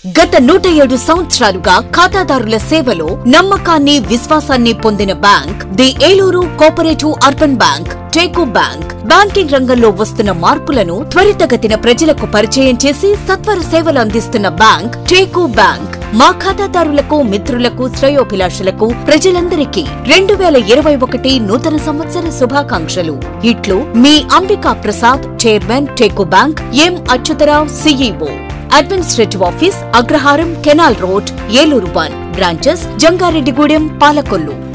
గత నూట ఏడు సంవత్సరాలుగా ఖాతాదారుల సేవలో నమ్మకాన్ని విశ్వాసాన్ని పొందిన bank the Eluru cooperative urban bank టేకో బ్యాంక్ బ్యాంకింగ్ రంగంలో వస్తున్న మార్పులను త్వరితగతిన ప్రజలకు పరిచయం చేసి సత్వర సేవలు అందిస్తున్న బ్యాంక్ టేకో బ్యాంక్ మా ఖాతాదారులకు మిత్రులకు శ్రేయోభిలాషులకు ప్రజలందరికీ రెండు వేల ఇరవై ఒకటి నూతన సంవత్సర శుభాకాంక్షలు ఇట్లు మీ అంబికా ప్రసాద్ చైర్మన్ టేకో bank M Achyutarao CEO administrative office Agraharam canal road Eluru one branches Jangareddygudem Palakollu